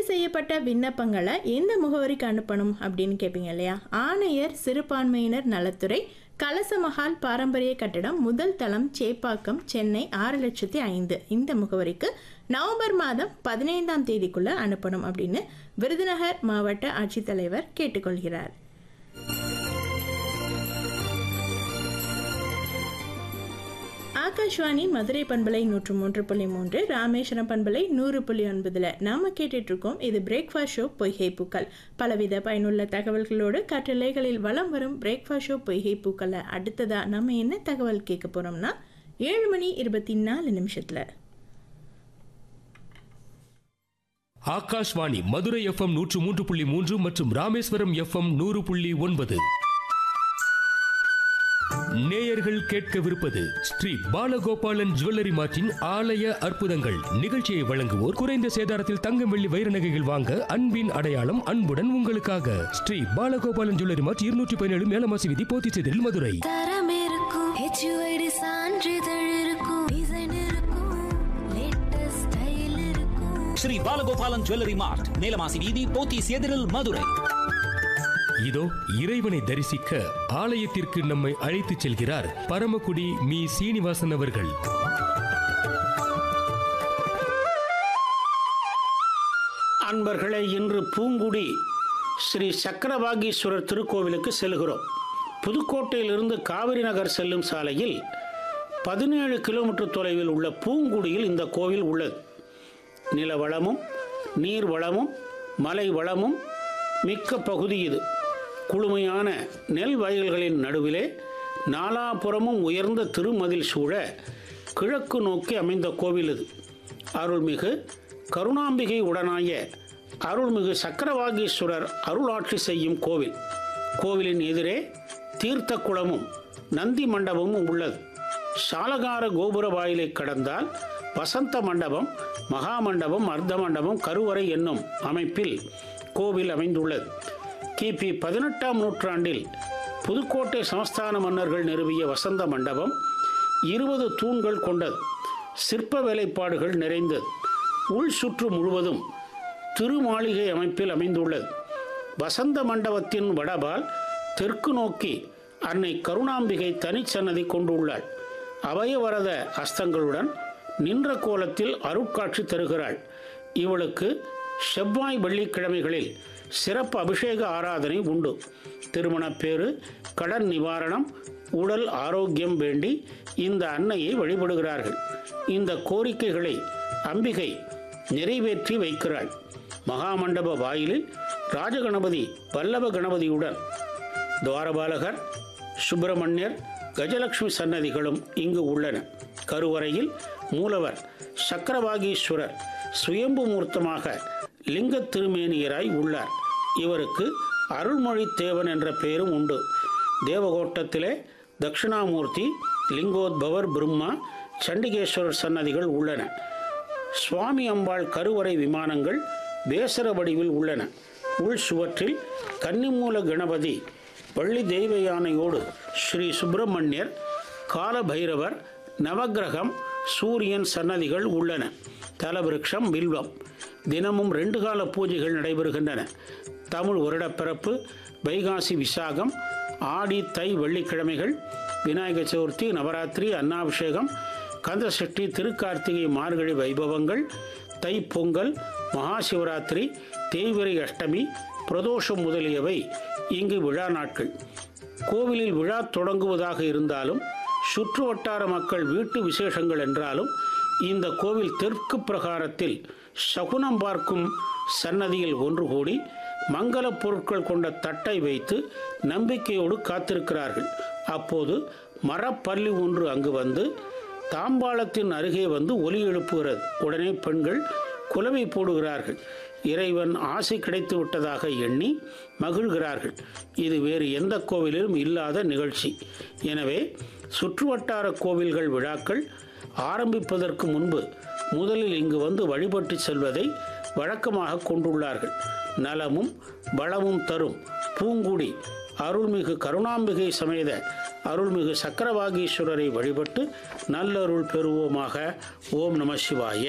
செய்யப்பட்ட விண்ணப்பங்களை எந்த முகவரிக்கு அனுப்பணும் அப்படின்னு கேட்பீங்க இல்லையா ஆணையர் சிறுபான்மையினர் நலத்துறை கலசமஹால் பாரம்பரிய கட்டடம் முதல் தளம் சேப்பாக்கம் சென்னை ஆறு லட்சத்தி ஐந்து இந்த முகவரிக்கு நவம்பர் மாதம் பதினைந்தாம் தேதிக்குள்ள அனுப்பணும் அப்படின்னு விருதுநகர் மாவட்ட ஆட்சித்தலைவர் கேட்டுக்கொள்கிறார் ஆகாஷ்வாணி மதுரை பண்பலை நூற்று மூன்று புள்ளி மூன்று ராமேஸ்வரம் பண்பலை நூறு புள்ளி ஒன்பதுல நாம கேட்டுட்டு இருக்கோம் இது பிரேக்ஃபாஸ்ட் ஷோ பொய்கை பூக்கள் பலவித பயனுள்ள தகவல்களோடு கற்றலைகளில் வலம் வரும் பிரேக்ஃபாஸ்ட் ஷோ பொய்கை பூக்களை அடுத்ததா நம்ம என்ன தகவல் கேட்க போறோம்னா ஏழு மணி இருபத்தி நாலு நிமிஷத்துல ஆகாஷ்வாணி மதுரை எஃப்எம் நூற்று மூன்று புள்ளி மூன்று மற்றும் ராமேஸ்வரம் எஃப்எம் நூறு புள்ளி ஒன்பது நேயர்கள் கேட்கவிருப்பது ஸ்ரீ பாலகோபாலன் ஜுவல்லரி மார்ட்டின் ஆலய அற்புதங்கள் நிகழ்ச்சியை வழங்குவோர் குறைந்த சேதாரத்தில் தங்கம் வெள்ளி வைர நகைகள் வாங்க அன்பின் அடையாளம் அன்புடன் உங்களுக்காக ஸ்ரீ பாலகோபாலன் ஜுவல்லரி மார்ட் இருநூற்றி பதினேழு மேலமாசி விதி போத்திச்செதில் மதுரை தரம் இருக்கும் ஹெச்யூஐடி சான்றிதழ் இருக்கும் டிசைன் இருக்கும் லேட்டஸ்ட் ஸ்டைல் இருக்கும் ஸ்ரீ பாலகோபாலன் ஜுவல்லரி மார்ட் நீலமாசி வீதி போத்தீஸ் எதிரில் மதுரை இதோ இறைவனை தரிசிக்க ஆலயத்திற்கு நம்மை அழைத்துச் செல்கிறார் பரமக்குடி மீ சீனிவாசன் அவர்கள் அன்பர்களே இன்று பூங்குடி ஸ்ரீ சக்கரவாகீஸ்வரர் திருக்கோவிலுக்கு செல்கிறோம் புதுக்கோட்டையிலிருந்து காவிரி நகர் செல்லும் சாலையில் பதினேழு கிலோமீட்டர் தொலைவில் உள்ள பூங்குடியில் இந்த கோவில் உள்ளது நில வளமும் நீர் வளமும் மலை வளமும் மிக்க பகுதி இது குளுமையான நெல் வயல்களின் நடுவிலே நாலாபுறமும் உயர்ந்த திருமதில் சூழ கிழக்கு நோக்கி அமைந்த கோவில் இது அருள்மிகு கருணாம்பிகை உடனாய அருள்மிகு சக்கரவாகீஸ்வரர் அருளாட்சி செய்யும் கோவில் கோவிலின் எதிரே தீர்த்த குளமும் நந்தி மண்டபமும் உள்ளது சாலகார கோபுர வாயிலை கடந்தால் வசந்த மண்டபம் மகா மண்டபம் அர்த்த மண்டபம் கருவறை என்னும் அமைப்பில் கோவில் அமைந்துள்ளது கிபி பதினெட்டாம் நூற்றாண்டில் புதுக்கோட்டை சமஸ்தான மன்னர்கள் நிறுவிய வசந்த மண்டபம் இருபது தூண்கள் கொண்டது சிற்ப வேலைப்பாடுகள் நிறைந்தது உள் சுற்று முழுவதும் திருமாளிகை அமைப்பில் அமைந்துள்ளது வசந்த மண்டபத்தின் வடபால் தெற்கு நோக்கி அன்னை கருணாம்பிகை தனிச்சன்னதி கொண்டுள்ளாள் அபயவரத அஸ்தங்களுடன் நின்ற கோலத்தில் அருட்காட்சி தருகிறாள் இவளுக்கு செவ்வாய் வெள்ளிக்கிழமைகளில் சிறப்பு அபிஷேக ஆராதனை உண்டு திருமணப்பேறு கடன் நிவாரணம் உடல் ஆரோக்கியம் வேண்டி இந்த அன்னையை வழிபடுகிறார்கள் இந்த கோரிக்கைகளை அம்பிகை நிறைவேற்றி வைக்கிறாள் மகாமண்டப வாயிலில் ராஜகணபதி வல்லப கணபதியுடன் துவாரபாலகர் சுப்பிரமணியர் கஜலட்சுமி சன்னதிகளும் இங்கு உள்ளன கருவறையில் மூலவர் சக்கரவாகீஸ்வரர் சுயம்பு மூர்த்தமாக லிங்க திருமேனியராய் உள்ளார் இவருக்கு அருள்மொழி தேவன் என்ற பெயரும் உண்டு தேவகோட்டத்திலே தட்சிணாமூர்த்தி லிங்கோத்பவர் பிரம்மா சண்டிகேஸ்வரர் சன்னதிகள் உள்ளன சுவாமி அம்பாள் கருவறை விமானங்கள் வேசர வடிவில் உள்ளன உள் சுவற்றில் கன்னிமூல கணபதி வள்ளி தெய்வ யானையோடு ஸ்ரீ சுப்பிரமணியர் காலபைரவர் நவக்கிரகம் சூரியன் சன்னதிகள் உள்ளன தலவிருட்சம் வில்வம் தினமும் ரெண்டு கால பூஜைகள் நடைபெறுகின்றன தமிழ் வருடப்பிறப்பு வைகாசி விசாகம் ஆடி தை வெள்ளிக்கிழமைகள் விநாயக சதுர்த்தி நவராத்திரி அன்னாபிஷேகம் கந்தசஷ்டி திருக்கார்த்திகை மார்கழி வைபவங்கள் தை பொங்கல் மகா சிவராத்திரி தேய்பிரை அஷ்டமி பிரதோஷம் முதலியவை இங்கு விழா நாட்கள் கோவிலில் விழா தொடங்குவதாக இருந்தாலும் சுற்று வட்டார மக்கள் வீட்டு விசேஷங்கள் என்றாலும் இந்த கோவில் தெற்கு பிரகாரத்தில் சகுனம் பார்க்கும் சன்னதியில் ஒன்று கூடி மங்கள பொருட்கள் கொண்ட தட்டை வைத்து நம்பிக்கையோடு காத்திருக்கிறார்கள் அப்போது மரப்பள்ளி ஒன்று அங்கு வந்து தாம்பாளத்தின் அருகே வந்து ஒலி எழுப்புகிறது உடனே பெண்கள் குலவை போடுகிறார்கள் இறைவன் ஆசை கிடைத்து விட்டதாக எண்ணி மகிழ்கிறார்கள் இது வேறு எந்த கோவிலிலும் இல்லாத நிகழ்ச்சி எனவே சுற்றுவட்டார கோவில்கள் விழாக்கள் ஆரம்பிப்பதற்கு முன்பு முதலில் இங்கு வந்து வழிபட்டு செல்வதை வழக்கமாக கொண்டுள்ளார்கள் நலமும் வளமும் தரும் பூங்குடி அருள்மிகு கருணாம்பிகை சமேத அருள்மிகு சக்கரவாகீஸ்வரரை வழிபட்டு நல்லருள் பெறுவோமாக ஓம் நம சிவாய